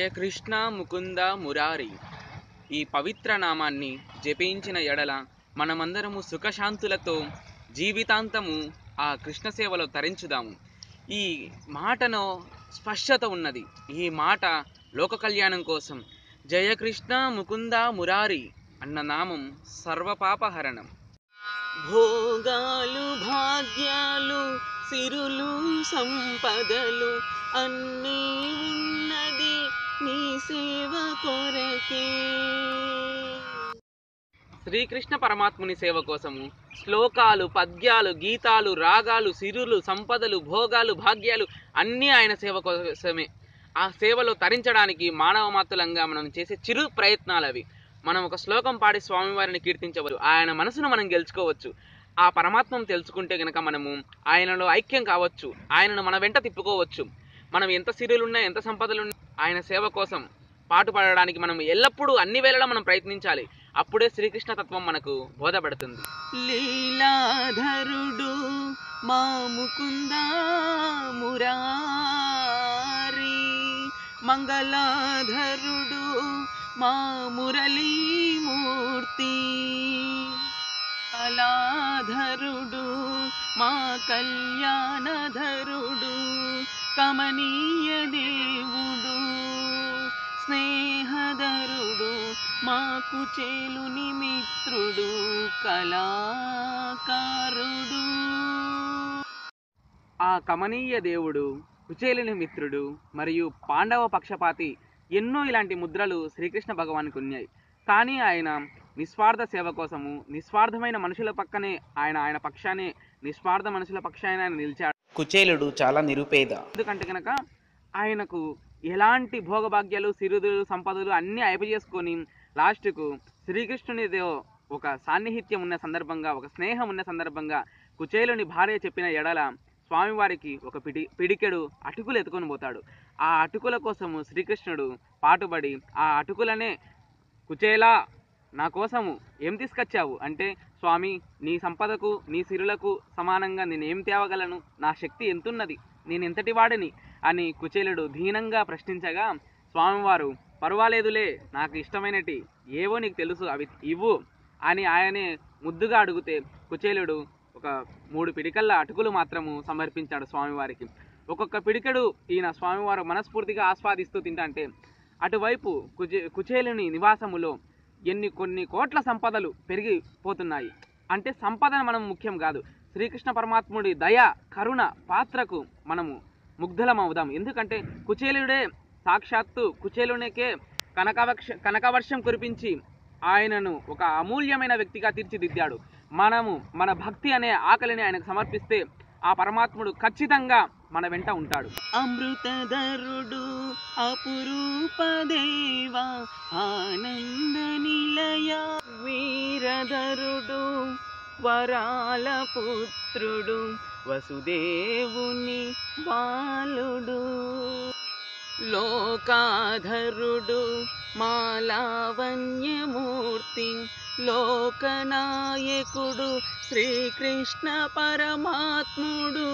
కృష్ణ ముకుంద మురారి ఈ పవిత్ర నామాన్ని జపించిన ఎడల మనమందరము సుఖశాంతులతో జీవితాంతము ఆ కృష్ణ సేవలో తరించుదాము ఈ మాటలో స్పష్టత ఉన్నది ఈ మాట లోక కళ్యాణం కోసం జయ కృష్ణ ముకుంద మురారి అన్న నామం సర్వపాపహరణం భోగాలు భాగ్యాలు సిరులు సంపదలు అన్నీ ఉన్నది నీ సేవ కొరకే శ్రీకృష్ణ పరమాత్ముని సేవ కోసము శ్లోకాలు పద్యాలు గీతాలు రాగాలు సిరులు సంపదలు భోగాలు భాగ్యాలు అన్నీ ఆయన సేవ కోసమే ఆ సేవలో తరించడానికి మానవ మాతులంగా మనం చేసే చిరు ప్రయత్నాలు అవి మనం ఒక శ్లోకం పాడి స్వామివారిని కీర్తించవచ్చు ఆయన మనసును మనం గెలుచుకోవచ్చు ఆ పరమాత్మను తెలుసుకుంటే గనక మనము ఆయనలో ఐక్యం కావచ్చు ఆయనను మన వెంట తిప్పుకోవచ్చు మనం ఎంత సిరులున్నా ఎంత సంపదలున్నా ఆయన సేవ కోసం పాటుపడడానికి మనం ఎల్లప్పుడూ అన్ని వేళలా మనం ప్రయత్నించాలి అప్పుడే శ్రీకృష్ణ తత్వం మనకు బోధపడుతుంది లీలాధరుడు మా ముకుంద మురారి మంగళాధరుడు మా మురళీమూర్తి కళాధరుడు మా కళ్యాణధరుడు కమనీయ దేవుడు స్నేహధరుడు మాకు చేలుని మిత్రుడు కళాకారుడు ఆ కమనీయ దేవుడు కుచేలుని మిత్రుడు మరియు పాండవ పక్షపాతి ఎన్నో ఇలాంటి ముద్రలు శ్రీకృష్ణ భగవానికి ఉన్నాయి కానీ ఆయన నిస్వార్థ సేవ కోసము నిస్వార్థమైన మనుషుల పక్కనే ఆయన ఆయన పక్షానే నిస్వార్థ మనుషుల పక్షాన ఆయన నిలిచాడు కుచేలుడు చాలా నిరుపేద ఎందుకంటే కనుక ఆయనకు ఎలాంటి భోగభాగ్యాలు సిరుదులు సంపదలు అన్నీ అయిపోజేసుకొని లాస్ట్కు శ్రీకృష్ణునితో ఒక సాన్నిహిత్యం ఉన్న సందర్భంగా ఒక స్నేహం ఉన్న సందర్భంగా కుచేలుని భార్య చెప్పిన ఎడల స్వామివారికి ఒక పిడి పిడికెడు అటుకులు ఎత్తుకొని పోతాడు ఆ అటుకుల కోసము శ్రీకృష్ణుడు పాటుపడి ఆ అటుకులనే కుచేలా నా కోసము ఏం తీసుకొచ్చావు అంటే స్వామి నీ సంపదకు నీ సిరులకు సమానంగా నేను ఏం తేవగలను నా శక్తి ఎంతున్నది నేను ఎంతటి వాడిని అని కుచేలుడు దీనంగా ప్రశ్నించగా స్వామివారు పర్వాలేదులే నాకు ఇష్టమైనటి ఏవో నీకు తెలుసు అవి ఇవ్వు అని ఆయనే ముద్దుగా అడిగితే కుచేలుడు ఒక మూడు పిడికల్ల అటుకులు మాత్రము సమర్పించాడు స్వామివారికి ఒక్కొక్క పిడికెడు ఈయన స్వామివారు మనస్ఫూర్తిగా ఆస్వాదిస్తూ తింటంటే అటువైపు కుచే కుచేలుని నివాసములో ఎన్ని కొన్ని కోట్ల సంపదలు పెరిగిపోతున్నాయి అంటే సంపద మనం ముఖ్యం కాదు శ్రీకృష్ణ పరమాత్ముడి దయ కరుణ పాత్రకు మనము ముగ్ధలమవుదాం ఎందుకంటే కుచేలుడే సాక్షాత్తు కుచేలునికే కనకవక్ష కనకవర్షం కురిపించి ఆయనను ఒక అమూల్యమైన వ్యక్తిగా తీర్చిదిద్దాడు మనము మన భక్తి అనే ఆకలిని ఆయనకు సమర్పిస్తే ఆ పరమాత్ముడు ఖచ్చితంగా మన వెంట ఉంటాడు అమృతధరుడు అపురూప దేవా ఆనంద నిలయ వీరధరుడు వరాల పుత్రుడు వసుదేవుని బాలుడు లోకాధరుడు మాలావణ్యమూర్తి లోకనాయకుడు శ్రీకృష్ణ పరమాత్ముడు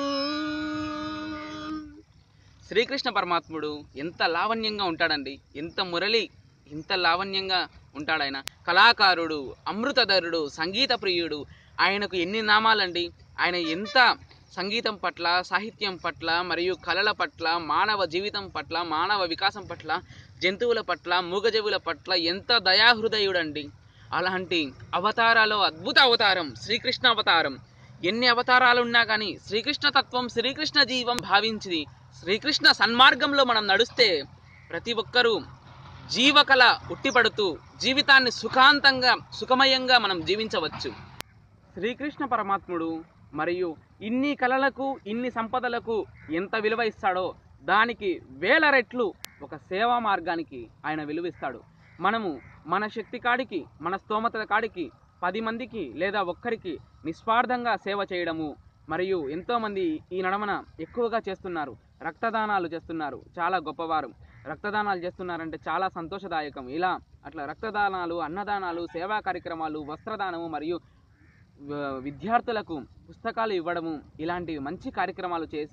శ్రీకృష్ణ పరమాత్ముడు ఎంత లావణ్యంగా ఉంటాడండి ఎంత మురళి ఎంత లావణ్యంగా ఉంటాడు ఆయన కళాకారుడు అమృతధరుడు సంగీత ప్రియుడు ఆయనకు ఎన్ని నామాలండి ఆయన ఎంత సంగీతం పట్ల సాహిత్యం పట్ల మరియు కళల పట్ల మానవ జీవితం పట్ల మానవ వికాసం పట్ల జంతువుల పట్ల మూగజీవుల పట్ల ఎంత దయాహృదయుడండి అలాంటి అవతారాలో అద్భుత అవతారం శ్రీకృష్ణ అవతారం ఎన్ని అవతారాలు ఉన్నా కానీ శ్రీకృష్ణ తత్వం శ్రీకృష్ణ జీవం భావించి శ్రీకృష్ణ సన్మార్గంలో మనం నడుస్తే ప్రతి ఒక్కరూ జీవకళ ఉట్టిపడుతూ జీవితాన్ని సుఖాంతంగా సుఖమయంగా మనం జీవించవచ్చు శ్రీకృష్ణ పరమాత్ముడు మరియు ఇన్ని కళలకు ఇన్ని సంపదలకు ఎంత విలువ ఇస్తాడో దానికి వేల రెట్లు ఒక సేవా మార్గానికి ఆయన విలువిస్తాడు మనము మన శక్తి కాడికి మన స్తోమత కాడికి పది మందికి లేదా ఒక్కరికి నిస్వార్థంగా సేవ చేయడము మరియు ఎంతోమంది ఈ నడమన ఎక్కువగా చేస్తున్నారు రక్తదానాలు చేస్తున్నారు చాలా గొప్పవారు రక్తదానాలు చేస్తున్నారంటే చాలా సంతోషదాయకం ఇలా అట్లా రక్తదానాలు అన్నదానాలు సేవా కార్యక్రమాలు వస్త్రదానము మరియు వ- విద్యార్థులకు పుస్తకాలు ఇవ్వడము ఇలాంటి మంచి కార్యక్రమాలు చేసి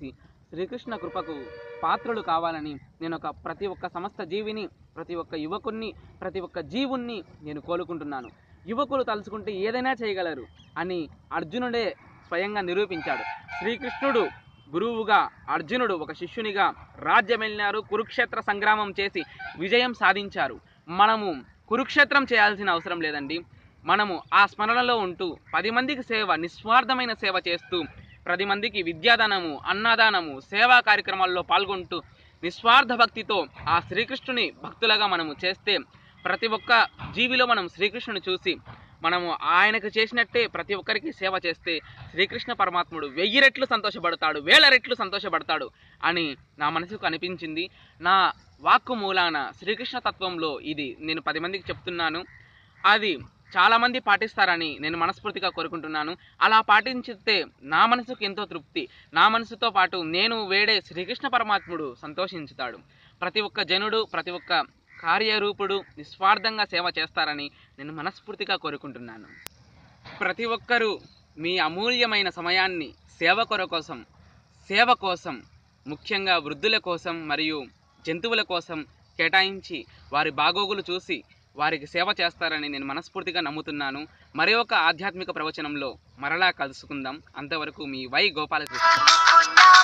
శ్రీకృష్ణ కృపకు పాత్రులు కావాలని నేను ఒక ప్రతి ఒక్క సమస్త జీవిని ప్రతి ఒక్క యువకుణ్ణి ప్రతి ఒక్క జీవుణ్ణి నేను కోలుకుంటున్నాను యువకులు తలుచుకుంటే ఏదైనా చేయగలరు అని అర్జునుడే స్వయంగా నిరూపించాడు శ్రీకృష్ణుడు గురువుగా అర్జునుడు ఒక శిష్యునిగా రాజ్యం వెళ్ళినారు కురుక్షేత్ర సంగ్రామం చేసి విజయం సాధించారు మనము కురుక్షేత్రం చేయాల్సిన అవసరం లేదండి మనము ఆ స్మరణలో ఉంటూ పది మందికి సేవ నిస్వార్థమైన సేవ చేస్తూ పది మందికి విద్యాదానము అన్నదానము సేవా కార్యక్రమాల్లో పాల్గొంటూ నిస్వార్థ భక్తితో ఆ శ్రీకృష్ణుని భక్తులుగా మనము చేస్తే ప్రతి ఒక్క జీవిలో మనం శ్రీకృష్ణుని చూసి మనము ఆయనకు చేసినట్టే ప్రతి ఒక్కరికి సేవ చేస్తే శ్రీకృష్ణ పరమాత్ముడు వెయ్యి రెట్లు సంతోషపడతాడు వేల రెట్లు సంతోషపడతాడు అని నా మనసుకు అనిపించింది నా వాక్కు మూలాన శ్రీకృష్ణ తత్వంలో ఇది నేను పది మందికి చెప్తున్నాను అది చాలామంది పాటిస్తారని నేను మనస్ఫూర్తిగా కోరుకుంటున్నాను అలా పాటించితే నా మనసుకు ఎంతో తృప్తి నా మనసుతో పాటు నేను వేడే శ్రీకృష్ణ పరమాత్ముడు సంతోషించుతాడు ప్రతి ఒక్క జనుడు ప్రతి ఒక్క కార్యరూపుడు నిస్వార్థంగా సేవ చేస్తారని నేను మనస్ఫూర్తిగా కోరుకుంటున్నాను ప్రతి ఒక్కరూ మీ అమూల్యమైన సమయాన్ని సేవ కొర కోసం సేవ కోసం ముఖ్యంగా వృద్ధుల కోసం మరియు జంతువుల కోసం కేటాయించి వారి బాగోగులు చూసి వారికి సేవ చేస్తారని నేను మనస్ఫూర్తిగా నమ్ముతున్నాను మరి ఒక ఆధ్యాత్మిక ప్రవచనంలో మరలా కలుసుకుందాం అంతవరకు మీ వై గోపాలకృష్ణ అనుకున్నా